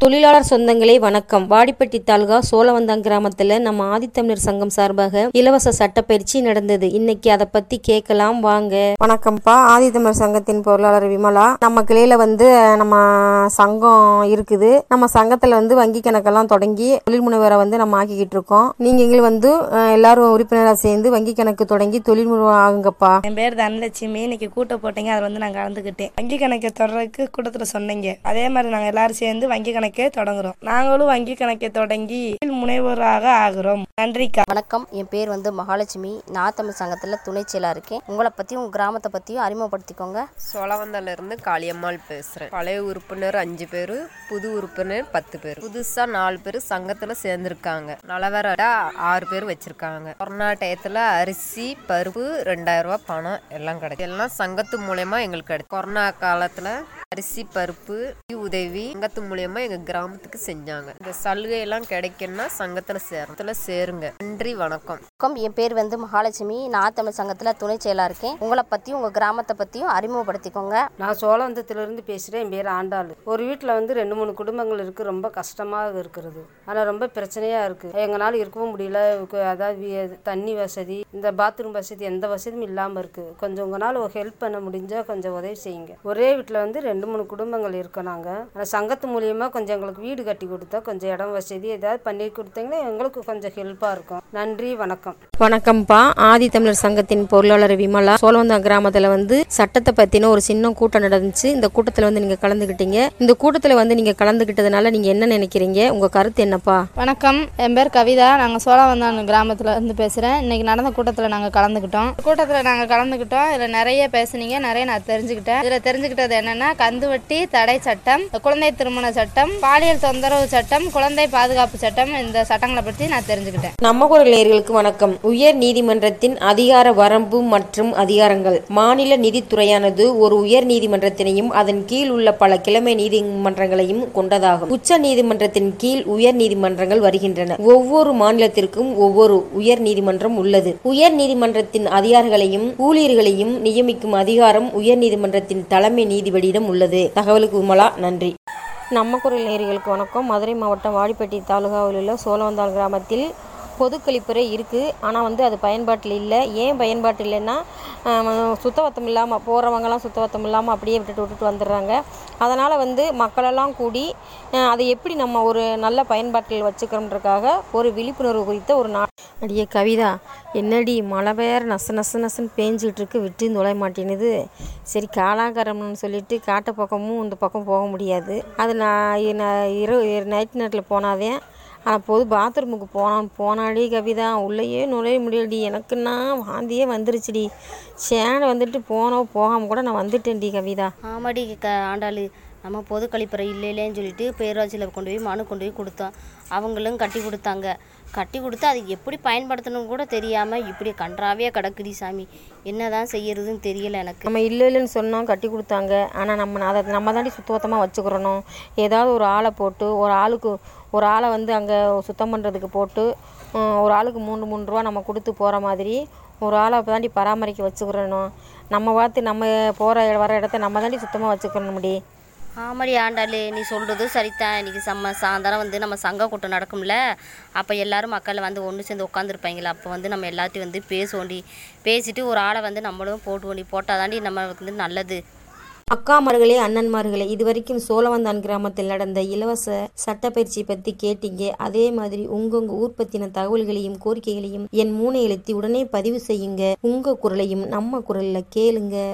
தொழிலாளர் சொந்தங்களே வணக்கம் வாடிப்பட்டி தாலுகா சோழவந்தான் கிராமத்துல நம்ம ஆதித்தமிழர் சங்கம் சார்பாக இலவச சட்டப்பயிற்சி நடந்தது இன்னைக்கு அதை பத்தி கேட்கலாம் வாங்க வணக்கம்ப்பா ஆதித்தமிழர் சங்கத்தின் பொருளாளர் விமலா நம்ம கிளையில வந்து நம்ம சங்கம் இருக்குது நம்ம சங்கத்துல வந்து வங்கி கணக்கெல்லாம் தொடங்கி தொழில் முனைவரை வந்து நம்ம ஆக்கிக்கிட்டு இருக்கோம் நீங்க எங்களை வந்து அஹ், எல்லாரும் உறுப்பினராக சேர்ந்து வங்கி கணக்கு தொடங்கி தொழில் முனைவர் ஆகுங்கப்பா என் பேர் தனலட்சுமி இன்னைக்கு கூட்டம் போட்டீங்க அதில் வந்து நான் கலந்துக்கிட்டேன் வங்கி கணக்கை தொடர்றதுக்கு கூட்டத்தில் சொன்னீங்க அதே மாதிரி நாங்கள் எல்லாரும் சேர்ந்து வங்கி கணக்கை தொடங்குறோம் நாங்களும் வங்கி கணக்கை தொடங்கி தொழில் முனைவோராக ஆகிறோம் நன்றிக்கா வணக்கம் என் பேர் வந்து மகாலட்சுமி நான் தமிழ் சங்கத்தில் துணை செயலாக இருக்கேன் உங்களை பற்றியும் உங்கள் கிராமத்தை பற்றியும் அறிமுகப்படுத்திக்கோங்க சோழவந்தால இருந்து காளியம்மாள் பேசுறேன் பழைய உறுப்பினர் அஞ்சு பேர் புது உறுப்பினர் பத்து பேர் புதுசா நாலு பேர் சங்கத்துல சேர்ந்திருக்காங்க நலவரடா ஆறு பேர் வச்சிருக்காங்க கொரோனா டயத்துல அரிசி பருப்பு ரெண்டாயிரம் ரூபாய் பணம் எல்லாம் கிடைக்கும் எல்லாம் சங்கத்து மூலயமா எங்களுக்கு கிடைக்கும் கொரோனா காலத்துல அரிசி பருப்பு உதவி சங்கத்து மூலியமா எங்க கிராமத்துக்கு செஞ்சாங்க இந்த சலுகை எல்லாம் கிடைக்கும்னா சங்கத்துல சேரத்துல சேருங்க நன்றி வணக்கம் வணக்கம் என் பேர் வந்து மகாலட்சுமி நான் தமிழ் சங்கத்தில் துணை செயலாக இருக்கேன் உங்களை பற்றியும் உங்கள் கிராமத்தை பற்றியும் அறிமுகப்படுத்திக்கோங்க நான் சோழவந்தத்திலிருந்து பேசுகிறேன் என் பேர் ஆண்டாள் ஒரு வீட்டில் வந்து ரெண்டு மூணு குடும்பங்கள் இருக்குது ரொம்ப கஷ்டமாக இருக்கிறது ஆனால் ரொம்ப பிரச்சனையாக இருக்குது எங்களால் இருக்கவும் முடியல கு- அதாவது வி- தண்ணி வசதி இந்த பாத்ரூம் வசதி எந்த வசதியும் இல்லாமல் இருக்குது கொஞ்சம் உங்களால் ஹெல்ப் பண்ண முடிஞ்சால் கொஞ்சம் உதவி செய்யுங்க ஒரே வீட்டில் வந்து ரெண்டு மூணு குடும்பங்கள் இருக்கோம் நாங்கள் ஆனால் சங்கத்து மூலியமாக கொஞ்சம் எங்களுக்கு வீடு கட்டி கொடுத்தா கொஞ்சம் இடம் வசதி ஏதாவது பண்ணி கொடுத்தீங்கன்னா எங்களுக்கு கொஞ்சம் ஹெல்ப்பாக இருக்கும் நன்றி வணக்கம் வணக்கம்ப்பா ஆதி தமிழர் சங்கத்தின் பொருளாளர் விமலா சோழவந்தான் கிராமத்துல வந்து சட்டத்தை பத்தின ஒரு சின்ன கூட்டம் நடந்துச்சு இந்த கூட்டத்துல வந்து நீங்க கலந்துக்கிட்டீங்க இந்த கூட்டத்துல வந்து நீங்க கலந்துக்கிட்டதுனால நீங்க என்ன நினைக்கிறீங்க உங்க கருத்து என்னப்பா வணக்கம் என் பேர் கவிதா நாங்கள் சோழவந்தான் கிராமத்தில் இருந்து பேசுகிறேன் இன்னைக்கு நடந்த கூட்டத்தில் நாங்கள் கலந்துக்கிட்டோம் கூட்டத்தில் நாங்கள் கலந்துக்கிட்டோம் இதில் நிறைய பேசுனீங்க நிறைய நான் தெரிஞ்சுக்கிட்டேன் இதில் தெரிஞ்சுக்கிட்டது என்னென்னா கந்துவட்டி தடை சட்டம் குழந்தை திருமண சட்டம் பாலியல் தொந்தரவு சட்டம் குழந்தை பாதுகாப்பு சட்டம் இந்த சட்டங்களை பற்றி நான் தெரிஞ்சுக்கிட்டேன் நம்ம குரல் நேயர்களுக்கு வணக்கம் உயர் நீதிமன்றத்தின் அதிகார வரம்பு மற்றும் அதிகாரங்கள் மாநில நீதித்துறையானது ஒரு உயர் நீதிமன்றத்தினையும் அதன் கீழ் உள்ள பல கிழமை நீதிமன்றங்களையும் கொண்டதாகும் உச்ச நீதிமன்றத்தின் கீழ் உயர் நீதிமன்றங்கள் வருகின்றன ஒவ்வொரு மாநிலத்திற்கும் ஒவ்வொரு உயர் நீதிமன்றம் உள்ளது உயர் நீதிமன்றத்தின் அதிகாரிகளையும் ஊழியர்களையும் நியமிக்கும் அதிகாரம் உயர் நீதிமன்றத்தின் தலைமை நீதிபதியிடம் உள்ளது தகவலுக்கு விமலா நன்றி நம்ம குரல் நேயர்களுக்கு வணக்கம் மதுரை மாவட்டம் வாடிப்பட்டி தாலுகாவில் உள்ள சோழவந்தாள் கிராமத்தில் பொது கழிப்பறை இருக்குது ஆனால் வந்து அது பயன்பாட்டில் இல்லை ஏன் பயன்பாட்டு இல்லைன்னா ஆம், சுத்தபத்தம் இல்லாமல் போகிறவங்கலாம் சுத்தபத்தம் இல்லாமல் அப்படியே விட்டுட்டு விட்டுட்டு வந்துடுறாங்க அதனால் வந்து மக்களெல்லாம் கூடி அஹ், அதை எப்படி நம்ம ஒரு நல்ல பயன்பாட்டில் வச்சுக்கிறோன்றக்காக ஒரு விழிப்புணர்வு குறித்த ஒரு நா அடியே கவிதா என்னடி மழை வேற நச நச நசன்னு பேஞ்சிட்டு இருக்கு விட்டு நுழைய மாட்டேனுது சரி காலாகாரம்னு சொல்லிட்டு காட்டு பக்கமும் இந்த பக்கம் போக முடியாது அது நான் நான் இரவு நைட் நேரத்தில் போனாதே ஆனால் பொது பாத்ரூமுக்கு போனான் போனாடி கவிதா உள்ளேயே நுழைய முடியலடி எனக்குன்னா வாந்தியே வந்துருச்சுடி சேனை வந்துட்டு போனோம் போகாமல் கூட நான் வந்துட்டேன்டி கவிதா ஆமாடி க ஆண்டாளு நம்ம பொது கழிப்பறை இல்லைன்னு சொல்லிட்டு பேரூராட்சியில் கொண்டு போய் மனு கொண்டு போய் கொடுத்தோம் அவங்களும் கட்டி கொடுத்தாங்க கட்டி கொடுத்து அது எப்படி பயன்படுத்தணும் கூட தெரியாமல் இப்படி கன்றாவியாக கிடக்குடி சாமி என்னதான் செய்யறதுன்னு தெரியல எனக்கு நம்ம இல்லை இல்லைன்னு சொன்னோம் கட்டி கொடுத்தாங்க ஆனால் நம்ம அதை நம்ம தாண்டி சுத்தபத்தமாக வச்சுக்கிறணும் ஏதாவது ஒரு ஆளை போட்டு ஒரு ஆளுக்கு ஒரு ஆளை வந்து அங்கே சுத்தம் பண்ணுறதுக்கு போட்டு உம், ஒரு ஆளுக்கு மூணு மூணு ரூபா நம்ம கொடுத்து போகிற மாதிரி ஒரு ஆளை தாண்டி பராமரிக்க வச்சுக்கிறணும் நம்ம பார்த்து நம்ம போகிற வர இடத்த நம்ம தாண்டி சுத்தமாக வச்சுக்கணும் முடி ஆமாடி ஆண்டாளு நீ சொல்கிறது சரிதான் இன்னைக்கு செம்ம சாயந்தரம் வந்து நம்ம சங்க கூட்டம் நடக்கும்ல அப்போ எல்லாரும் மக்கள் வந்து ஒன்று சேர்ந்து உட்காந்துருப்பாங்களா அப்போ வந்து நம்ம எல்லாத்தையும் வந்து பேசுவோண்டி பேசிட்டு ஒரு ஆளை வந்து நம்மளும் போட்டுவோண்டி போட்டால் தாண்டி நம்மளுக்கு வந்து நல்லது அக்காமார்களே அண்ணன்மார்களே இது வரைக்கும் சோழவந்தான் கிராமத்தில் நடந்த இலவச சட்டப்பயிற்சி பற்றி கேட்டீங்க அதே மாதிரி உங்கவுங்க ஊர் பத்தின தகவல்களையும் கோரிக்கைகளையும் என் மூனை எழுத்தி உடனே பதிவு செய்யுங்க உங்க குரலையும் நம்ம குரல்ல கேளுங்க